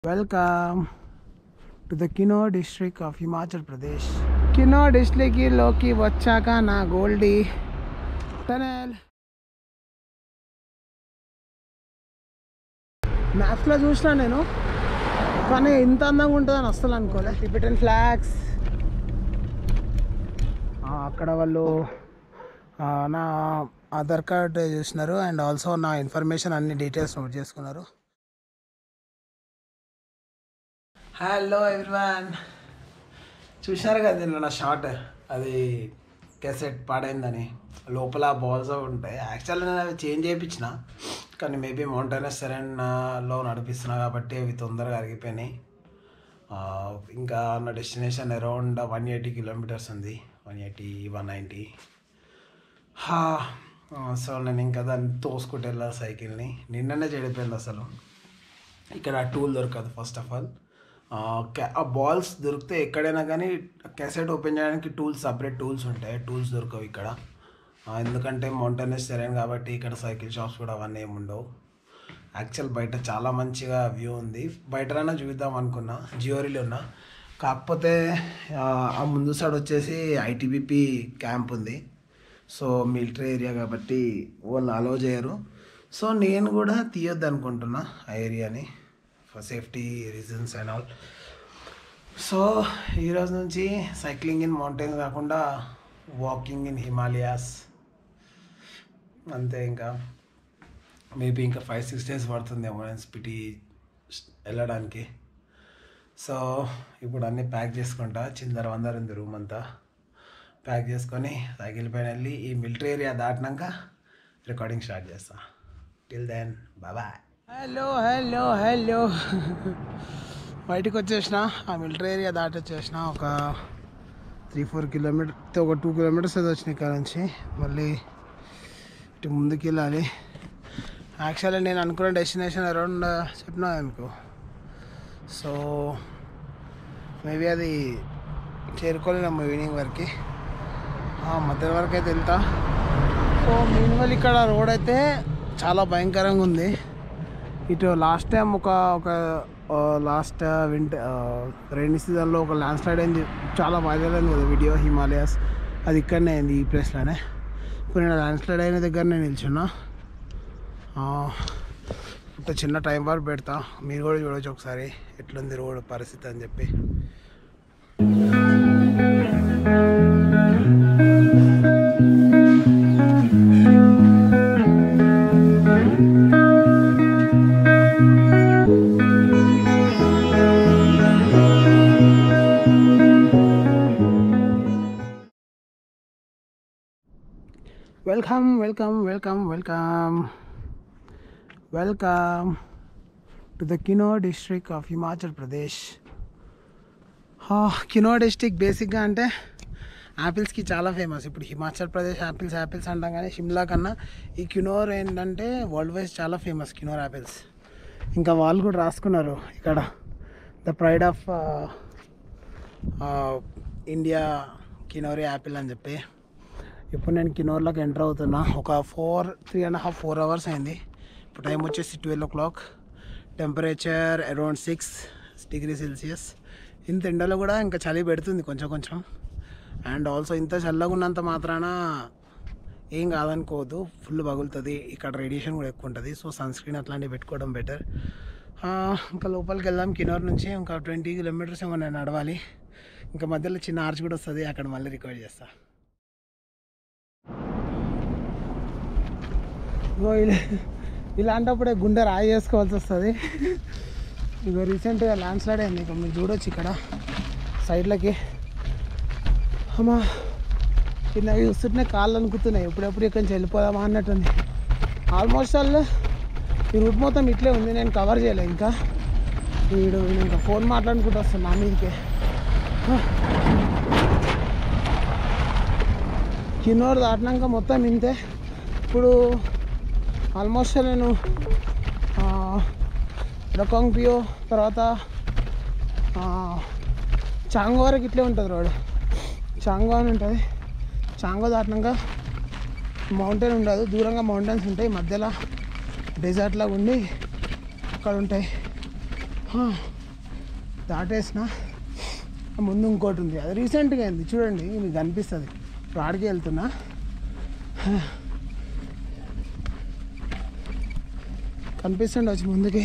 welcome to the Kinnaur district of Himachal Pradesh Kinnaur డిస్ట్రిక్ట్లోకి వచ్చాక నా గోల్డీ టనల్ మ్యాప్స్లో చూసినా నేను కానీ ఇంత అందంగా ఉంటుందని అస్సలు అనుకోలే టిబెటన్ ఫ్లాగ్స్ అక్కడ వాళ్ళు ఆ, నా ఆధార్ కార్డ్ చూసినారు అండ్ ఆల్సో నా ఇన్ఫర్మేషన్ అన్ని డీటెయిల్స్ నోట్ చేసుకున్నారు హలో ఎవ్రీవన్ చూశారు కదా నిన్న నా షార్ట్ అది కెసెట్ పాడైందని లోపల బాల్స్ ఉంటాయి యాక్చువల్లీ నేను అవి చేంజ్ చేయించిన కానీ మేబీ మౌంటైనస్ సెరెన్లో నడిపిస్తున్నా కాబట్టి అవి తొందరగా అరిగిపోయినాయి ఆ, ఇంకా నా destination around one eighty kilometres ఉంది one eighty one ninety so నేను ఇంకా దాన్ని తోసుకుంటూ వెళ్ళా సైకిల్ని నిన్ననే చెడిపోయింది అసలు ఇక్కడ టూల్ దొరకదు ఫస్ట్ ఆఫ్ ఆల్ ఆ బాల్స్ దొరికితే ఎక్కడైనా కానీ కెసెట్ ఓపెన్ చేయడానికి టూల్స్ సపరేట్ టూల్స్ ఉంటాయి టూల్స్ దొరకవు ఇక్కడ ఆ, ఎందుకంటే మౌంటైనస్ టెరైన్ కాబట్టి ఇక్కడ సైకిల్ షాప్స్ కూడా అవన్నీ ఏమి ఉండవు యాక్చువల్ బయట చాలా మంచిగా వ్యూ ఉంది బయటనైనా చూద్దాం అనుకున్నా జియోరీలో ఉన్నా కాకపోతే ఆ, ఆ ముందు సైడ్ వచ్చేసి ఐటీబీపీ క్యాంప్ ఉంది సో మిలిటరీ ఏరియా కాబట్టి వాళ్ళు అలో చేయరు సో నేను కూడా తీయొద్దు అనుకుంటున్నా ఆ ఏరియాని for safety reasons and all so ఈరోజు నుంచి సైక్లింగ్ ఇన్ మౌంటైన్స్ కాకుండా వాకింగ్ ఇన్ హిమాలయాస్ అంతే ఇంకా మేబీ ఇంకా ఫైవ్ సిక్స్ డేస్ పడుతుందేమో నేను స్పిటి వెళ్ళడానికి సో ఇప్పుడు అన్నీ ప్యాక్ చేసుకుంటా చిందర వందర ఉంది రూమ్ అంతా ప్యాక్ చేసుకొని సైకిల్ పైన వెళ్ళి ఈ మిలిటరీ ఏరియా దాటినాక రికార్డింగ్ స్టార్ట్ చేస్తా till then bye hello hello hello బయటకు వచ్చేసిన ఆ మిలిటరీ ఏరియా దాటి వచ్చేసిన ఒక త్రీ ఫోర్ కిలోమీటర్ ఒక టూ కిలోమీటర్స్ అది వచ్చినాయి ఇక్కడ నుంచి మళ్ళీ ఇటు ముందుకు వెళ్ళాలి యాక్చువల్లీ నేను అనుకున్న డెస్టినేషన్ అరౌండ్ చెప్పినా మీకు సో మేబీ అది చేరుకోలేము ఈవినింగ్ వరకు మధ్యాహ్నం వరకు అయితే వెళ్తా సో మీన్వల్ ఇక్కడ రోడ్ అయితే చాలా భయంకరంగా ఉంది ఇటు లాస్ట్ టైం ఒక ఒక లాస్ట్ వింట రైనీ సీజన్లో ఒక ల్యాండ్ స్లైడ్ అయింది చాలా వైరల్ అయింది కదా వీడియో హిమాలయాస్ అది ఇక్కడనే అయింది ఈ ప్లేస్లోనే ఇప్పుడు నేను ల్యాండ్ స్లైడ్ అయిన దగ్గర నేను నిల్చున్నా ఆ, ఇప్పుడు చిన్న టైం పాటు పెడతా మీరు కూడా చూడవచ్చు ఒకసారి ఎట్లుంది రోడ్ పరిస్థితి అని చెప్పి welcome welcome welcome welcome welcome to the Kinnaur district of Himachal Pradesh Kinnaur district బేసిక్గా అంటే యాపిల్స్కి చాలా ఫేమస్ ఇప్పుడు హిమాచల్ ప్రదేశ్ యాపిల్స్ యాపిల్స్ అంటాం కానీ షిమ్లా కన్నా ఈ కినోర్ ఏంటంటే వరల్డ్ వైజ్ చాలా ఫేమస్ కినోర్ యాపిల్స్ ఇంకా వాళ్ళు కూడా రాసుకున్నారు ఇక్కడ the pride of India Kinnauri apple అని చెప్పి ఇప్పుడు నేను కినోర్లోకి ఎంటర్ అవుతున్నా ఒక four three and half four hours అయింది ఇప్పుడు టైం వచ్చేసి twelve o'clock temperature around six degree Celsius ఇంత ఎండలో కూడా ఇంకా చలి పెడుతుంది కొంచెం కొంచెం అండ్ ఆల్సో ఇంత చల్లగా ఉన్నంత మాత్రాన ఏం కాదనుకోవద్దు ఫుల్ పగులుతుంది ఇక్కడ రేడియేషన్ కూడా ఎక్కువ ఉంటుంది సో సన్ స్క్రీన్ అట్లాంటివి పెట్టుకోవడం బెటర్ ఇంకా లోపలికి వెళ్దాం కినోర్ నుంచి ఇంకా ట్వంటీ కిలోమీటర్స్ ఏమో నేను నడవాలి ఇంకా మధ్యలో చిన్న ఆర్చ్ కూడా వస్తుంది అక్కడ మళ్ళీ రికార్డ్ చేస్తా ఇగో ఇలా ఇలాంటప్పుడే గుండె రాయి చేసుకోవాల్సి వస్తుంది ఇగో రీసెంట్గా ల్యాండ్ స్లైడ్ అయింది ఇక మీరు చూడొచ్చు ఇక్కడ సైడ్లకి అమ్మా కింద చూస్తుంటే కాళ్ళు అనుకుతున్నాయి ఎప్పుడెప్పుడు ఇక్కడి నుంచి వెళ్ళిపోదామా అన్నట్టుంది ఆల్మోస్ట్ ఆల్ ఈ రూట్ మొత్తం ఇట్లే ఉంది నేను కవర్ చేయలే ఇంకా వీడు నేను ఇంకా ఫోన్ మాట్లాడుకుంటూ వస్తాను నా మీదకే కిన్నోర్ దాటినాక మొత్తం ఇంతే ఇప్పుడు ఆల్మోస్ట్ నేను రకాంగ్ పియో తర్వాత ఆ, చాంగో వరకు ఇట్లే ఉంటుంది రోడ్ చాంగో అని ఉంటుంది చాంగో దాటినాక మౌంటైన్ ఉండదు దూరంగా మౌంటైన్స్ ఉంటాయి మధ్యలో డెజర్ట్ లాగా ఉండి అక్కడ ఉంటాయి హా, దాటేసిన ముందు ఇంకోటి ఉంది అది రీసెంట్గా అయింది చూడండి మీకు కనిపిస్తుంది ఇప్పుడు ఆడికి వెళ్తున్నా కనిపిస్తుండే వచ్చి ముందుకి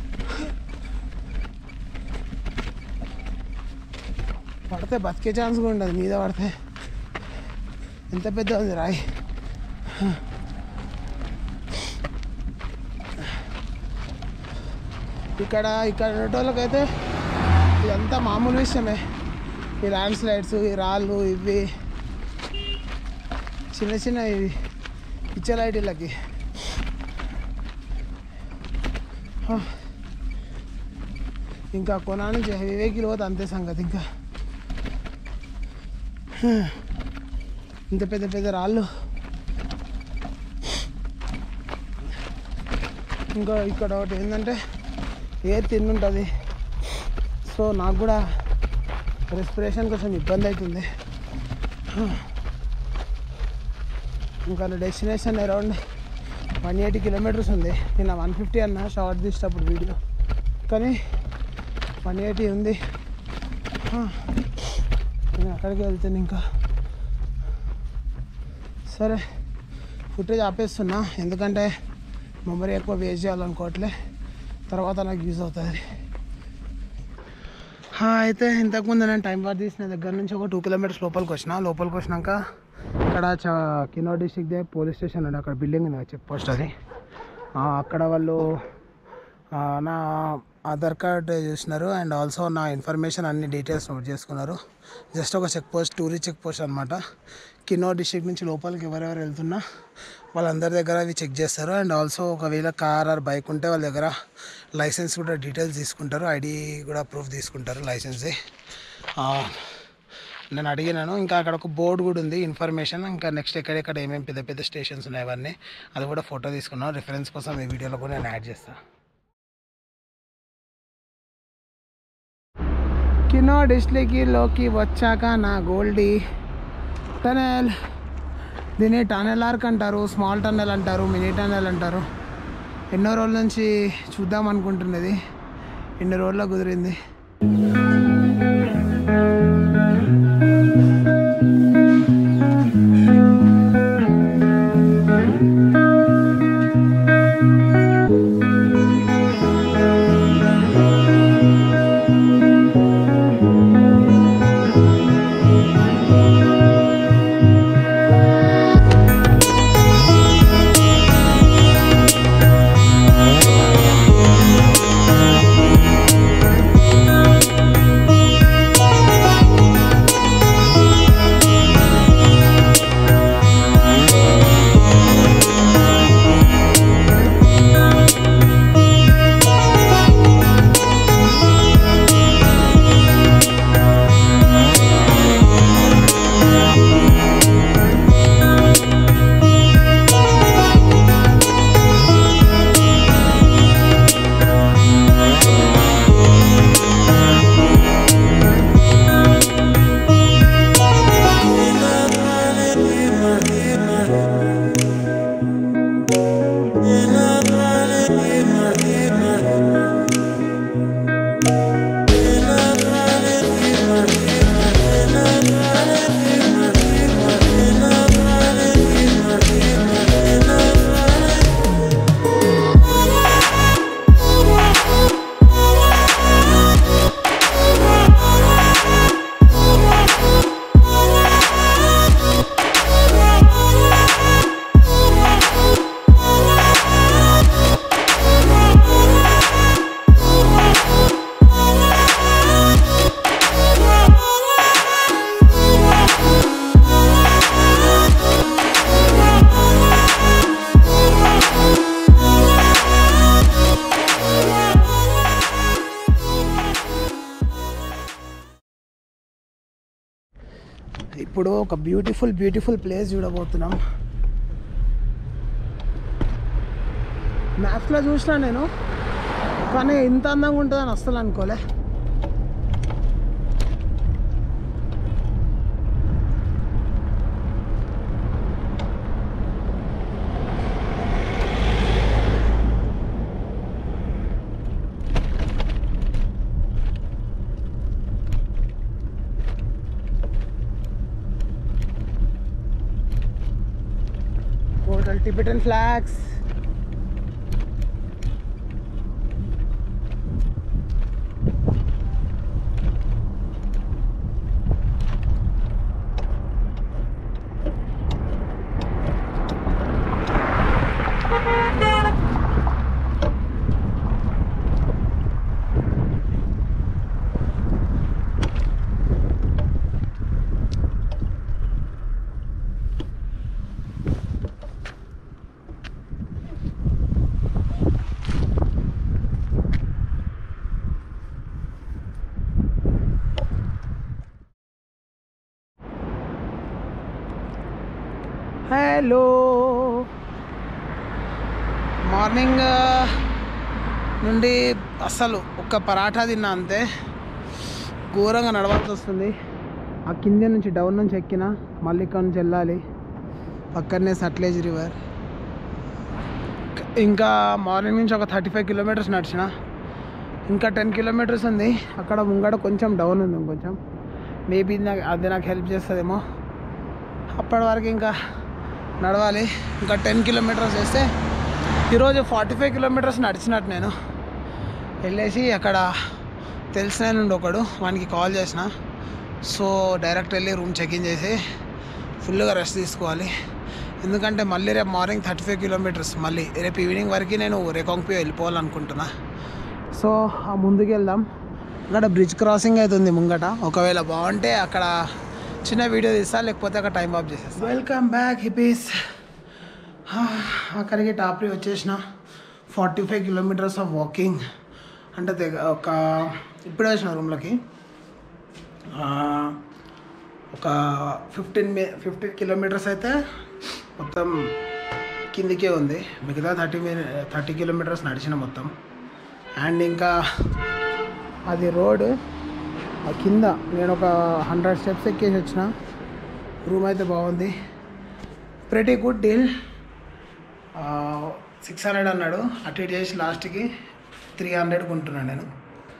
పడితే బతికే ఛాన్స్ కూడా ఉండదు మీద పడితే ఎంత పెద్ద ఉంది రాయి ఇక్కడ ఇక్కడ ఉండేటోళ్ళకైతే ఇదంతా మామూలు విషయమే ఈ ల్యాండ్ స్లైడ్స్ ఈ రాళ్ళు ఇవి చిన్న చిన్న ఇవి పిచ్చలైటీలకి ఇంకా కొనా నుంచి హెవీ వెహికల్ పోతే అంతే సంగతి ఇంకా ఇంత పెద్ద పెద్ద రాళ్ళు ఇంకా ఇక్కడ ఒకటి ఏంటంటే ఎయిర్ తిన్నుంటుంది సో నాకు కూడా రెస్పిరేషన్ కొంచెం ఇబ్బంది అవుతుంది ఇంకా destination around one eighty kilometres ఉంది నేను వన్ ఫిఫ్టీ అన్న షార్ట్ తీసేటప్పుడు వీడియో కానీ వన్ ఎయిటీ ఉంది ఆ, నేను అక్కడికి వెళ్తాను ఇంకా సరే ఫుటేజ్ ఆపేస్తున్నా ఎందుకంటే మెమరీ ఎక్కువ వేస్ట్ చేయాలనుకోవట్లే తర్వాత నాకు యూజ్ అవుతుంది హా, అయితే ఇంతకుముందు నేను టైం పాస్ తీసిన దగ్గర నుంచి ఒక టూ కిలోమీటర్స్ లోపలికి వచ్చిన లోపలికి వచ్చినాక ఇక్కడ చ కినో డిస్టిక్దే పోలీస్ స్టేషన్ ఉంది అక్కడ బిల్డింగ్ ఉంది చెక్ పోస్ట్ అది ఆ, అక్కడ వాళ్ళు ఆ, నా ఆధార్ కార్డ్ చూసినారు అండ్ ఆల్సో నా ఇన్ఫర్మేషన్ అన్ని డీటెయిల్స్ నోట్ చేసుకున్నారు జస్ట్ ఒక check post tourist check post అనమాట కినో డిస్ట్రిక్ట్ నుంచి లోపలికి ఎవరెవరు వెళ్తున్నా వాళ్ళందరి దగ్గర అవి చెక్ చేస్తారు అండ్ ఆల్సో ఒకవేళ కార్ ఆర్ బైక్ ఉంటే వాళ్ళ దగ్గర లైసెన్స్ కూడా డీటెయిల్స్ తీసుకుంటారు ఐడి కూడా ప్రూఫ్ తీసుకుంటారు లైసెన్స్ది ఆ, నేను అడిగినాను ఇంకా అక్కడ ఒక బోర్డు కూడా ఉంది ఇన్ఫర్మేషన్ ఇంకా నెక్స్ట్ ఎక్కడెక్కడ ఏమేమి పెద్ద పెద్ద స్టేషన్స్ ఉన్నాయి అవన్నీ అది కూడా ఫోటో తీసుకున్నాను రిఫరెన్స్ కోసం ఈ వీడియోలో కూడా నేను యాడ్ చేస్తాను కినో డిస్ట్రిక్ట్లోకి వచ్చాక నా గోల్డీ టనెల్ దీన్ని టనెల్ ఆర్క్ అంటారు స్మాల్ టనెల్ అంటారు మినీ టనెల్ అంటారు ఎన్నో రోజుల నుంచి చూద్దాం అనుకుంటున్నది ఎన్ని రోజుల్లో కుదిరింది ఇప్పుడు ఒక బ్యూటిఫుల్ బ్యూటిఫుల్ ప్లేస్ చూడబోతున్నాం మ్యాప్స్లో చూసినా నేను కానీ ఇంత అందంగా ఉంటుందని అస్సలు అనుకోలే all Tibetan flags hello morning నుండి అస్సలు ఒక్క పరాఠా తిన్నా అంతే ఘోరంగా నడవాల్సి వస్తుంది ఆ కింద నుంచి డౌన్ నుంచి ఎక్కిన మళ్ళీ ఇక్కడ నుంచి వెళ్ళాలి పక్కనే సట్లేజ్ రివర్ ఇంకా మార్నింగ్ నుంచి ఒక థర్టీ ఫైవ్ కిలోమీటర్స్ నడిచిన ఇంకా టెన్ కిలోమీటర్స్ ఉంది అక్కడ ముంగడ కొంచెం డౌన్ ఉంది ఇంకొంచెం మేబీ నాకు అది నాకు హెల్ప్ చేస్తుందేమో అప్పటి వరకు ఇంకా నడవాలి ఇంకా టెన్ కిలోమీటర్స్ వేస్తే ఈరోజు ఫార్టీ ఫైవ్ కిలోమీటర్స్ నడిచినట్టు నేను వెళ్ళేసి అక్కడ తెలిసిన నుండి ఒకడు వానికి కాల్ చేసిన సో డైరెక్ట్ వెళ్ళి రూమ్ చెక్ ఇన్ చేసి ఫుల్గా రెస్ట్ తీసుకోవాలి ఎందుకంటే మళ్ళీ రేపు మార్నింగ్ థర్టీ ఫైవ్ కిలోమీటర్స్ మళ్ళీ రేపు ఈవినింగ్ వరకు నేను రేకాంగ్పి వెళ్ళిపోవాలనుకుంటున్నా సో ఆ ముందుకు వెళ్దాం అక్కడ బ్రిడ్జ్ క్రాసింగ్ అవుతుంది ముంగట ఒకవేళ బాగుంటే అక్కడ చిన్న వీడియో తీస్తా లేకపోతే అక్కడ టైం ఆఫ్ చేసేస్తా వెల్కమ్ బ్యాక్ హిపీస్ అక్కడికి టాప్రీ వచ్చేసిన forty five kilometres of walking అంటే తెగ- ఒక ఇప్పుడే వచ్చిన రూమ్లోకి ఒక ఫిఫ్టీన్ మి ఫిఫ్టీన్ కిలోమీటర్స్ అయితే మొత్తం కిందికే ఉంది మిగతా థర్టీ మిని థర్టీ కిలోమీటర్స్ నడిచిన మొత్తం అండ్ ఇంకా అది రోడ్ ఆ కింద నేను ఒక హండ్రెడ్ స్టెప్స్ ఎక్కేసి వచ్చిన రూమ్ అయితే బాగుంది pretty good deal six hundred అన్నాడు అటు ఇటు చేసి లాస్ట్కి త్రీ హండ్రెడ్ కొంటున్నాను నేను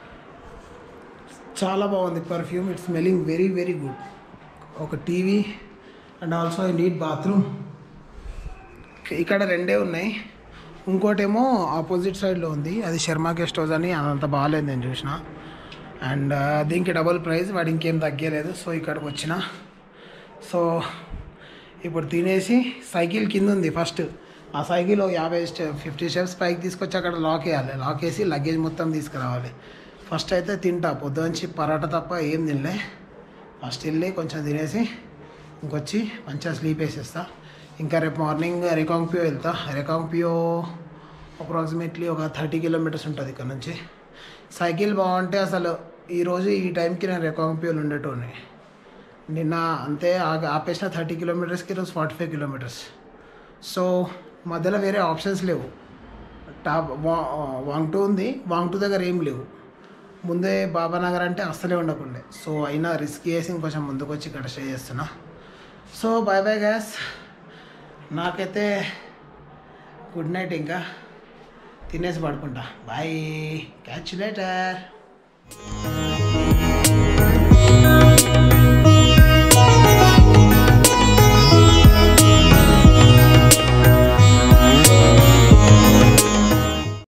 చాలా బాగుంది perfume it's smelling very very good ఒక TV and also neat bathroom ఇక్కడ రెండే ఉన్నాయి ఇంకోటేమో ఆపోజిట్ సైడ్లో ఉంది అది శర్మ గెస్ట్ హౌస్ అని అదంత బాగాలేదు నేను చూసిన అండ్ దీనికి డబుల్ ప్రైస్ వాడు ఇంకేం తగ్గలేదు సో ఇక్కడికి వచ్చిన సో ఇప్పుడు తినేసి సైకిల్ కింద ఉంది ఫస్ట్ ఆ సైకిల్ ఒక యాభై స్టెప్ ఫిఫ్టీ స్టెప్స్ పైకి తీసుకొచ్చి అక్కడ లాక్ వేయాలి లాక్ వేసి లగేజ్ మొత్తం తీసుకురావాలి ఫస్ట్ అయితే తింటా పొద్దుంచి పరాటా తప్ప ఏం తినలే ఫస్ట్ వెళ్ళి కొంచెం తినేసి ఇంకొచ్చి మంచిగా స్లీప్ వేసేస్తా ఇంకా రేపు మార్నింగ్ రేకాంగ్పియో వెళ్తా రేకాంగ్పియో అప్రాక్సిమేట్లీ ఒక థర్టీ కిలోమీటర్స్ ఉంటుంది ఇక్కడ నుంచి సైకిల్ బాగుంటే అసలు ఈరోజు ఈ టైంకి నేను రేకాంగ్పియోలు ఉండేటోని నిన్న అంతే ఆగ- ఆపేసిన థర్టీ కిలోమీటర్స్కి ఈరోజు ఫార్టీ ఫైవ్ కిలోమీటర్స్ సో మధ్యలో వేరే ఆప్షన్స్ లేవు టాప్ వా- వాంగ్ టూ ఉంది వాంగ్ టూ దగ్గర ఏం లేవు ముందే బాబానగర్ అంటే అస్సలే ఉండకుండే సో అయినా రిస్క్ చేసి ఇంకొంచెం ముందుకు వచ్చి ఇక్కడ స్టే చేస్తున్నా సో బాయ్ బాయ్ గ్యాస్ నాకైతే గుడ్ నైట్ ఇంకా తినేసి పడుకుంటా బాయ్ క్యాచ్ లేటర్